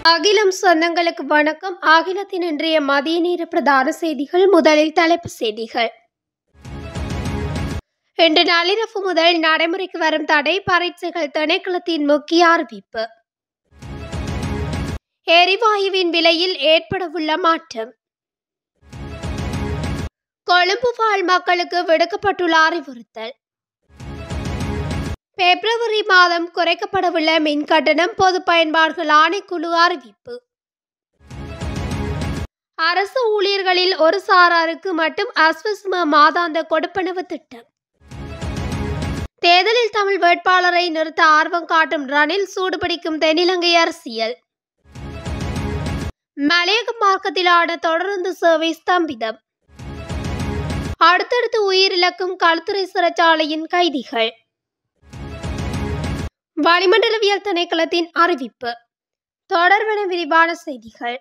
அகிலம் சொந்தங்களுக்கு வணக்கம் அகிலத்தின் இன்றைய மதிய நேர பிரதான செய்திகள் முதலில் தலைப்புச் செய்திகள் இன்று நள்ளிரவு முதல் நடைமுறைக்கு வரும் தடை பரீட்சைகள் திணைக்களத்தின் முக்கிய அறிவிப்பு எரிவாயுவின் விலையில் ஏற்படவுள்ள மாற்றம் கொழும்பு வாழ் மக்களுக்கு விடுக்கப்பட்டுள்ள அறிவுறுத்தல் பிப்ரவரி மாதம் குறைக்கப்படவுள்ள மின் கட்டணம் பொது பயன்பாடுகள் ஆணைக்குழு அறிவிப்பு அரசு ஊழியர்களில் ஒரு சாராருக்கு மட்டும் அஸ்வஸ்ம மாதாந்த கொடுப்பனவு திட்டம் தேர்தலில் தமிழ் வேட்பாளரை நிறுத்த ஆர்வம் காட்டும் ரணில் சூடுபிடிக்கும் தென்னிலங்கை அரசியல் மலையக மார்க்கத்திலான தொடர்ந்து சேவை ஸ்தம்பிதம் அடுத்தடுத்து உயிரிழக்கும் களுத்துறை சிறைச்சாலையின் கைதிகள் வளிமண்டலவியல் திணைக்களத்தின் அறிவிப்பு தொடர்பென விரிவான செய்திகள்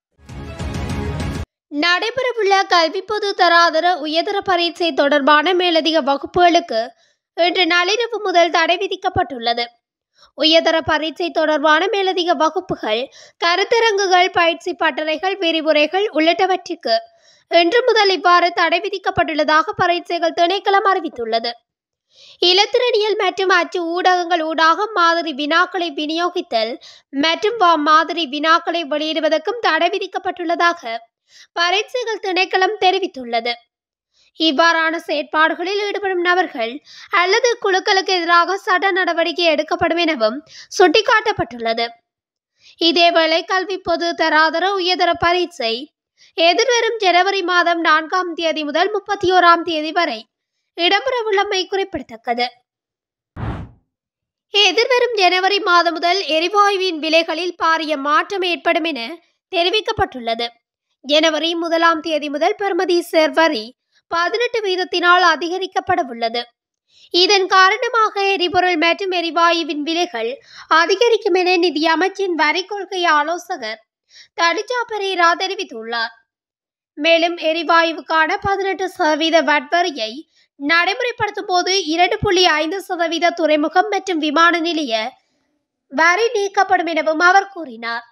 நடைபெறவுள்ள கல்வி பொது தராதர உயர்தர பரீட்சை தொடர்பான மேலதிக வகுப்புகளுக்கு இன்று நள்ளிரவு முதல் தடை விதிக்கப்பட்டுள்ளது உயர்தர பரீட்சை தொடர்பான மேலதிக வகுப்புகள் கருத்தரங்குகள் பயிற்சி பட்டறைகள் விரிவுரைகள் உள்ளிட்டவற்றிற்கு இன்று முதல் இவ்வாறு தடை விதிக்கப்பட்டுள்ளதாக பரீட்சைகள் திணைக்களம் அறிவித்துள்ளது இலத்திரனியல் மற்றும் அச்சு ஊடகங்கள் ஊடாக மாதிரி வினாக்களை விநியோகித்தல் மற்றும் வா மாதிரி வினாக்களை வெளியிடுவதற்கும் தடை விதிக்கப்பட்டுள்ளதாக பரீட்சைகள் திணைக்களம் தெரிவித்துள்ளது இவ்வாறான செயற்பாடுகளில் ஈடுபடும் நபர்கள் அல்லது குழுக்களுக்கு எதிராக சட்ட நடவடிக்கை எடுக்கப்படும் எனவும் சுட்டிக்காட்டப்பட்டுள்ளது இதேவேளை கல்வி பொது தராதர உயர்தர பரீட்சை எதிர்வரும் ஜனவரி மாதம் நான்காம் தேதி முதல் முப்பத்தி ஓராம் தேதி வரை இடம்பெறவுள்ளமை குறிப்பிடத்தக்கது எதிர்வரும் ஜனவரி மாதம் முதல் எரிவாயுவின் விலைகளில் பாரிய மாற்றம் ஏற்படும் என தெரிவிக்கப்பட்டுள்ளது ஜனவரி முதலாம் தேதி முதல் பெறுமதி சேர்வரி பதினெட்டு வீதத்தினால் அதிகரிக்கப்பட உள்ளது இதன் காரணமாக எரிபொருள் மற்றும் எரிவாயுவின் விலைகள் அதிகரிக்கும் என நிதி அமைச்சின் வரி கொள்கை ஆலோசகர் தடிஜா பெரேரா தெரிவித்துள்ளார் மேலும் எரிவாயுவுக்கான பதினெட்டு சதவீத வட்வரியை நடைமுறைப்படுத்தும் போது இரண்டு புள்ளி ஐந்து சதவீத துறைமுகம் மற்றும் விமான நிலைய வரி நீக்கப்படும் எனவும் அவர் கூறினார்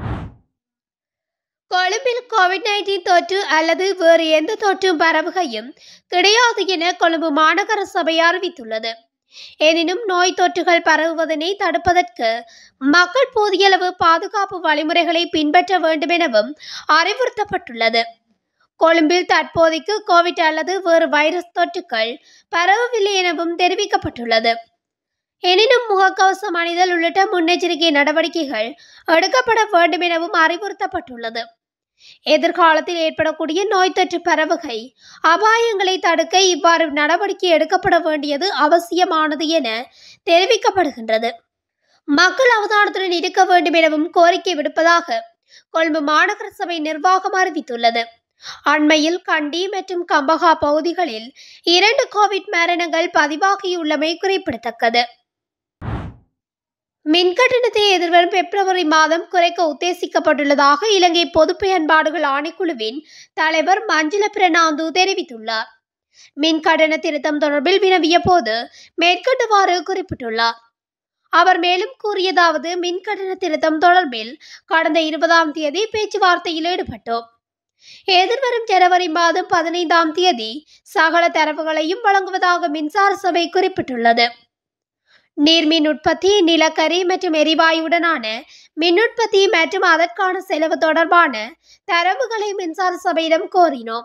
கொழும்பில் கோவிட் நைன்டீன் தொற்று அல்லது வேறு எந்த தொற்றும் பரவுகையும் கிடையாது என கொழும்பு மாநகர சபை அறிவித்துள்ளது எனினும் நோய் தொற்றுகள் பரவுவதனை தடுப்பதற்கு மக்கள் போதியளவு பாதுகாப்பு வழிமுறைகளை பின்பற்ற வேண்டும் எனவும் அறிவுறுத்தப்பட்டுள்ளது கொழும்பில் தற்போதைக்கு கோவிட் அல்லது வேறு வைரஸ் தொற்றுகள் பரவவில்லை எனவும் தெரிவிக்கப்பட்டுள்ளது எனினும் முகக்கவசம் அணிதல் உள்ளிட்ட முன்னெச்சரிக்கை நடவடிக்கைகள் எடுக்கப்பட வேண்டும் எனவும் அறிவுறுத்தப்பட்டுள்ளது எதிர்காலத்தில் ஏற்படக்கூடிய நோய் தொற்று பரவுகை அபாயங்களை தடுக்க இவ்வாறு நடவடிக்கை எடுக்கப்பட வேண்டியது அவசியமானது என தெரிவிக்கப்படுகின்றது மக்கள் அவதானத்துடன் இருக்க வேண்டும் எனவும் கோரிக்கை விடுப்பதாக கொழும்பு மாநகர சபை நிர்வாகம் அறிவித்துள்ளது அண்மையில் கண்டி மற்றும் கம்பகா பகுதிகளில் இரண்டு கோவிட் மரணங்கள் பதிவாகியுள்ளமை குறிப்பிடத்தக்கது மின் கட்டணத்தை எதிர்வரும் பிப்ரவரி மாதம் குறைக்க உத்தேசிக்கப்பட்டுள்ளதாக இலங்கை பொது பயன்பாடுகள் ஆணைக்குழுவின் தலைவர் மஞ்சுள பிரணாந்து தெரிவித்துள்ளார் மின் கட்டண திருத்தம் தொடர்பில் வினவிய போது மேற்கண்டவாறு குறிப்பிட்டுள்ளார் அவர் மேலும் கூறியதாவது மின் கட்டண திருத்தம் தொடர்பில் கடந்த இருபதாம் தேதி பேச்சுவார்த்தையில் ஈடுபட்டோம் எதிர்வரும் ஜனவரி மாதம் பதினைந்தாம் தேதி சகல தரவுகளையும் வழங்குவதாக மின்சார சபை குறிப்பிட்டுள்ளது நீர்மின் உற்பத்தி நிலக்கரி மற்றும் எரிவாயுடனான மின் உற்பத்தி மற்றும் அதற்கான செலவு தொடர்பான தரவுகளை மின்சார சபையிடம் கோரினோம்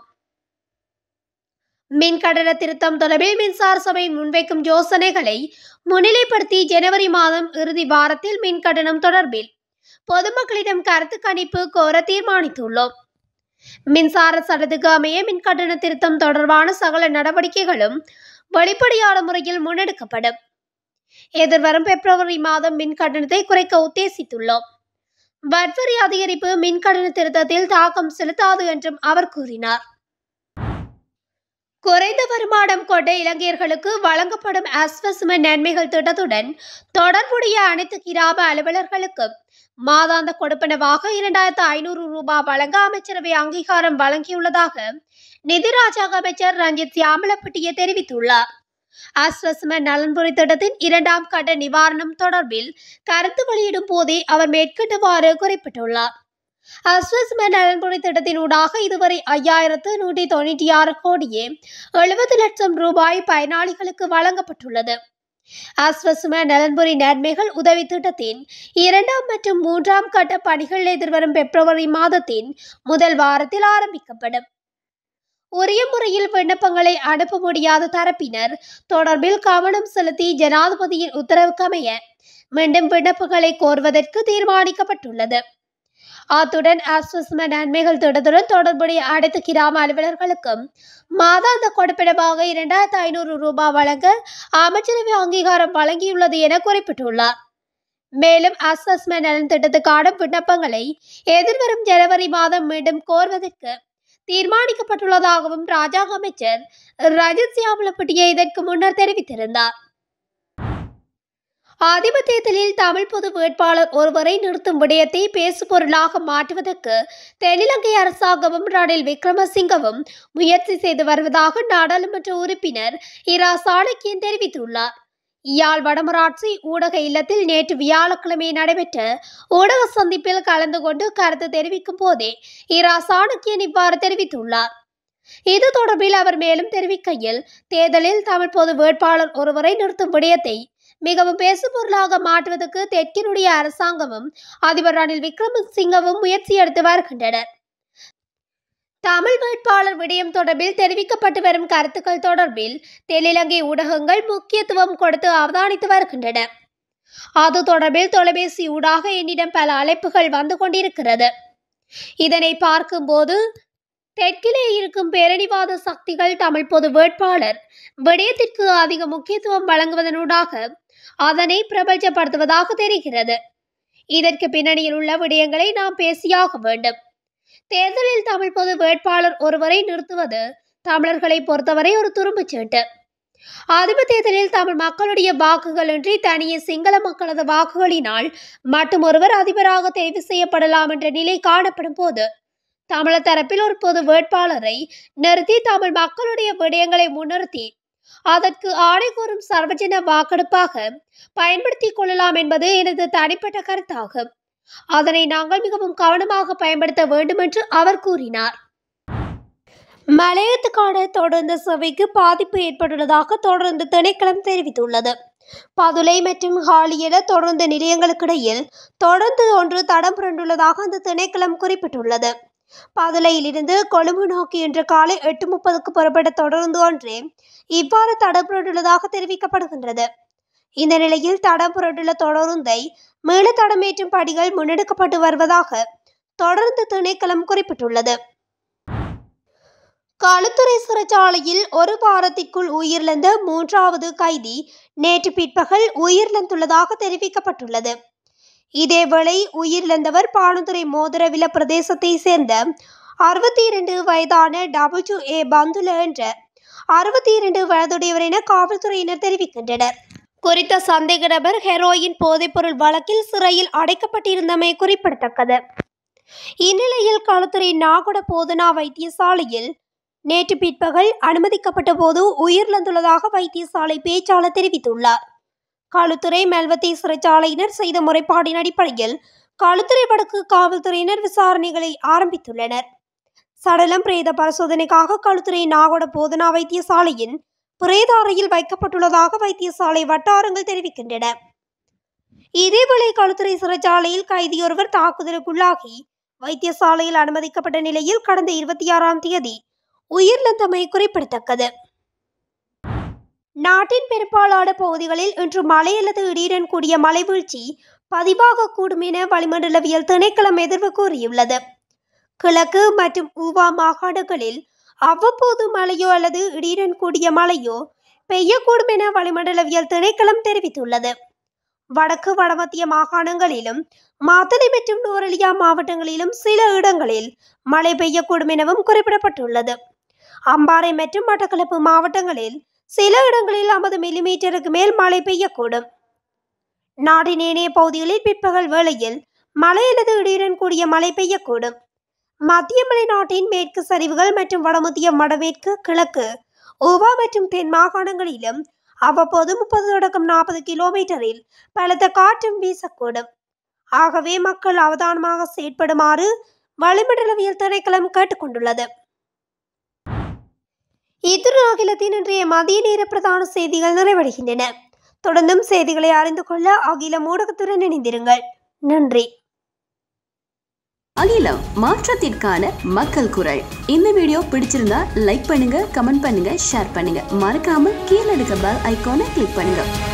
மின் கட்டண திருத்தம் தொடர்பில் மின்சார சபை முன்வைக்கும் யோசனைகளை முன்னிலைப்படுத்தி ஜனவரி மாதம் இறுதி வாரத்தில் மின் கட்டணம் தொடர்பில் பொதுமக்களிடம் கருத்து கணிப்பு கோர தீர்மானித்துள்ளோம் மின்சார சட்டத்துக்கு அமைய மின் கட்டண திருத்தம் தொடர்பான சகல நடவடிக்கைகளும் வெளிப்படையான முறையில் முன்னெடுக்கப்படும் எதிர்வரும் பிப்ரவரி மாதம் மின் கட்டணத்தை குறைக்க உத்தேசித்துள்ளோம் வட்வரி அதிகரிப்பு மின் கட்டண திருத்தத்தில் தாக்கம் செலுத்தாது என்றும் அவர் கூறினார் குறைந்த வருமானம் கொண்ட இளைஞர்களுக்கு வழங்கப்படும் அஸ்வசும நன்மைகள் திட்டத்துடன் தொடர்புடைய அனைத்து கிராம அலுவலர்களுக்கும் மாதாந்த கொடுப்பனவாக இரண்டாயிரத்து ஐநூறு ரூபாய் வழங்க அமைச்சரவை அங்கீகாரம் வழங்கியுள்ளதாக நிதி ராஜாங்க அமைச்சர் ரஞ்சித் சியாமலப்பட்டிய தெரிவித்துள்ளார் ஆஸ்வசம நலன்புரி திட்டத்தின் இரண்டாம் கட்ட நிவாரணம் தொடர்பில் கருத்து வெளியிடும் போதே அவர் மேற்கண்டவாறு குறிப்பிட்டுள்ளார் அஸ்வஸ்ம நலன்புரி திட்டத்தினூடாக இதுவரை ஐயாயிரத்து நூற்றி தொண்ணூற்றி ஆறு கோடியே எழுபது லட்சம் ரூபாய் பயனாளிகளுக்கு வழங்கப்பட்டுள்ளது அஸ்வசும நலன்புரி நன்மைகள் உதவி திட்டத்தின் இரண்டாம் மற்றும் மூன்றாம் கட்ட பணிகள் எதிர்வரும் பிப்ரவரி மாதத்தின் முதல் வாரத்தில் ஆரம்பிக்கப்படும் உரிய முறையில் விண்ணப்பங்களை அனுப்ப முடியாத தரப்பினர் தொடர்பில் கவனம் செலுத்தி ஜனாதிபதியின் உத்தரவுக்கமைய மீண்டும் விண்ணப்பங்களை கோருவதற்கு தீர்மானிக்கப்பட்டுள்ளது அத்துடன் ஆஸ்வஸ்ம நன்மைகள் திட்டத்துடன் தொடர்புடைய அனைத்து கிராம அலுவலர்களுக்கும் மாதாந்த கொடுப்பிடமாக இரண்டாயிரத்து ஐநூறு ரூபாய் வழங்க அமைச்சரவை அங்கீகாரம் வழங்கியுள்ளது என குறிப்பிட்டுள்ளார் மேலும் அஸ்வஸ்ம நலன் திட்டத்துக்கான விண்ணப்பங்களை எதிர்வரும் ஜனவரி மாதம் மீண்டும் கோருவதற்கு தீர்மானிக்கப்பட்டுள்ளதாகவும் ராஜாங்க அமைச்சர் ரஜத் சியாமலப்பட்டியை இதற்கு முன்னர் தெரிவித்திருந்தார் ஆதிபத்தியத்தில் தமிழ் பொது வேட்பாளர் ஒருவரை நிறுத்தும் விடயத்தை பேசுபொருளாக மாற்றுவதற்கு தென்னிலங்கை அரசாங்கமும் ரணில் விக்ரமசிங்கவும் முயற்சி செய்து வருவதாக நாடாளுமன்ற உறுப்பினர் இரா சாணக்கியன் தெரிவித்துள்ளார் யாழ் வடமராட்சி ஊடக இல்லத்தில் நேற்று வியாழக்கிழமை நடைபெற்ற ஊடக சந்திப்பில் கலந்து கொண்டு கருத்து தெரிவிக்கும் போதே இரா சாணக்கியன் இவ்வாறு தெரிவித்துள்ளார் இது தொடர்பில் அவர் மேலும் தெரிவிக்கையில் தேர்தலில் தமிழ் பொது வேட்பாளர் ஒருவரை நிறுத்தும் விடயத்தை மிகவும் பேசுபொருளாக மாற்றுவதற்கு தெற்கினுடைய அரசாங்கமும் அதிபர் ரணில் விக்ரமசிங்கவும் முயற்சி எடுத்து வருகின்றனர் தமிழ் வேட்பாளர் விடயம் தொடர்பில் தெரிவிக்கப்பட்டு வரும் கருத்துக்கள் தொடர்பில் தென்னிலங்கை ஊடகங்கள் முக்கியத்துவம் கொடுத்து அவதானித்து வருகின்றன அது தொடர்பில் தொலைபேசி ஊடாக என்னிடம் பல அழைப்புகள் வந்து கொண்டிருக்கிறது இதனை பார்க்கும்போது தெற்கிலே இருக்கும் பேரணிவாத சக்திகள் தமிழ் பொது வேட்பாளர் விடயத்திற்கு அதிக முக்கியத்துவம் வழங்குவதனூடாக அதனை பிரபலப்படுத்துவதாக தெரிகிறது இதற்கு பின்னணியில் உள்ள விடயங்களை நாம் பேசியாக வேண்டும் தேர்தலில் தமிழ் பொது வேட்பாளர் ஒருவரை நிறுத்துவது தமிழர்களை பொறுத்தவரை ஒரு துரும்புச் சீட்டு ஆதிபத்தியத்தில் தமிழ் மக்களுடைய வாக்குகளின்றி தனியே சிங்கள மக்களது வாக்குகளினால் மட்டும் ஒருவர் அதிபராக தெரிவு செய்யப்படலாம் என்ற நிலை காணப்படும் போது தமிழர் தரப்பில் ஒரு பொது வேட்பாளரை நிறுத்தி தமிழ் மக்களுடைய விடயங்களை முன்னிறுத்தி அதற்கு ஆணை கூறும் சர்வஜன வாக்கெடுப்பாக பயன்படுத்திக் கொள்ளலாம் என்பது எனது தனிப்பட்ட கருத்தாகும் அதனை நாங்கள் மிகவும் கவனமாக பயன்படுத்த வேண்டும் என்று அவர் கூறினார் மலையத்துக்கான தொடர்ந்த சேவைக்கு பாதிப்பு ஏற்பட்டுள்ளதாக தொடர்ந்து திணைக்களம் தெரிவித்துள்ளது பதுளை மற்றும் ஹாலியல தொடர்ந்து நிலையங்களுக்கிடையில் தொடர்ந்து ஒன்று தடம் புரண்டுள்ளதாக அந்த திணைக்களம் குறிப்பிட்டுள்ளது பதுளையிலிருந்து கொழும்பு நோக்கி இன்று காலை எட்டு முப்பதுக்கு புறப்பட்ட தொடர்ந்து ஒன்றே இவ்வாறு தடம் புரண்டுள்ளதாக தெரிவிக்கப்படுகின்றது இந்த நிலையில் தடம் புரண்டுள்ள தொடருந்தை மீள தடமேற்றும் பணிகள் முன்னெடுக்கப்பட்டு வருவதாக தொடர்ந்து திணைக்களம் குறிப்பிட்டுள்ளது களுத்துறை சிறைச்சாலையில் ஒரு வாரத்திற்குள் உயிரிழந்த மூன்றாவது கைதி நேற்று பிற்பகல் உயிரிழந்துள்ளதாக தெரிவிக்கப்பட்டுள்ளது இதேவேளை உயிரிழந்தவர் பாணுதுறை மோதிரவில பிரதேசத்தை சேர்ந்த அறுபத்தி இரண்டு வயதான டபிள்யூ ஏ பந்துல என்ற அறுபத்தி இரண்டு வயதுடையவர் என காவல்துறையினர் தெரிவிக்கின்றனர் குறித்த சந்தேக நபர் ஹெரோயின் போதைப்பொருள் வழக்கில் சிறையில் அடைக்கப்பட்டிருந்தமை குறிப்பிடத்தக்கது இந்நிலையில் களுத்துறை நாகொட போதனா வைத்தியசாலையில் நேற்று பிற்பகல் அனுமதிக்கப்பட்ட போது உயிரிழந்துள்ளதாக வைத்தியசாலை பேச்சாளர் தெரிவித்துள்ளார் களுத்துறை மெல்வத்தை சிறைச்சாலையினர் செய்த முறைப்பாடின் அடிப்படையில் களுத்துறை வடக்கு காவல்துறையினர் விசாரணைகளை ஆரம்பித்துள்ளனர் சடலம் பிரேத பரிசோதனைக்காக களுத்துறை நாகொட போதனா வைத்தியசாலையின் பிரேத அறையில் வைக்கப்பட்டுள்ளதாக வைத்தியசாலை வட்டாரங்கள் தெரிவிக்கின்றன இதேவேளை களுத்துறை சிறைச்சாலையில் கைதியொருவர் தாக்குதலுக்குள்ளாகி வைத்தியசாலையில் அனுமதிக்கப்பட்ட நிலையில் கடந்த இருபத்தி ஆறாம் தேதி உயிரிழந்தமை குறிப்பிடத்தக்கது நாட்டின் பெரும்பாலான பகுதிகளில் இன்று மழை அல்லது இடியுடன் கூடிய மழை வீழ்ச்சி பதிவாகக்கூடும் என வளிமண்டலவியல் திணைக்களம் எதிர்வு கூறியுள்ளது கிழக்கு மற்றும் ஊவா மாகாணங்களில் அவ்வப்போது மழையோ அல்லது இடியுடன் கூடிய மழையோ பெய்யக்கூடும் என வளிமண்டலவியல் திணைக்களம் தெரிவித்துள்ளது வடக்கு வடமத்திய மாகாணங்களிலும் மாத்தளை மற்றும் நூரலியா மாவட்டங்களிலும் சில இடங்களில் மழை பெய்யக்கூடும் எனவும் குறிப்பிடப்பட்டுள்ளது அம்பாறை மற்றும் மட்டக்களப்பு மாவட்டங்களில் சில இடங்களில் ஐம்பது மில்லிமீட்டருக்கு மேல் மழை பெய்யக்கூடும் நாட்டின் ஏனைய பகுதிகளில் பிற்பகல் வேளையில் மழை அல்லது இடியுடன் கூடிய மழை பெய்யக்கூடும் மத்திய மலை நாட்டின் மேற்கு சரிவுகள் மற்றும் வடமத்திய வடமேற்கு கிழக்கு ஊவா மற்றும் தென் மாகாணங்களிலும் அவ்வப்போது முப்பது தொடக்கம் நாற்பது கிலோமீட்டரில் பலத்த காற்றும் வீசக்கூடும் ஆகவே மக்கள் அவதானமாக செயற்படுமாறு வளிமண்டலவியல் திணைக்களம் கேட்டுக்கொண்டுள்ளது இத்துடன் அகிலத்தின் இன்றைய மதிய நேர பிரதான செய்திகள் நிறைவடைகின்றன தொடர்ந்தும் செய்திகளை அறிந்து கொள்ள அகில ஊடகத்துடன் இணைந்திருங்கள் நன்றி அகிலம் மாற்றத்திற்கான மக்கள் குரல் இந்த வீடியோ பிடிச்சிருந்தா லைக் பண்ணுங்க கமெண்ட் பண்ணுங்க ஷேர் பண்ணுங்க மறக்காம கீழே இருக்க பெல் ஐகானை கிளிக் பண்ணுங்க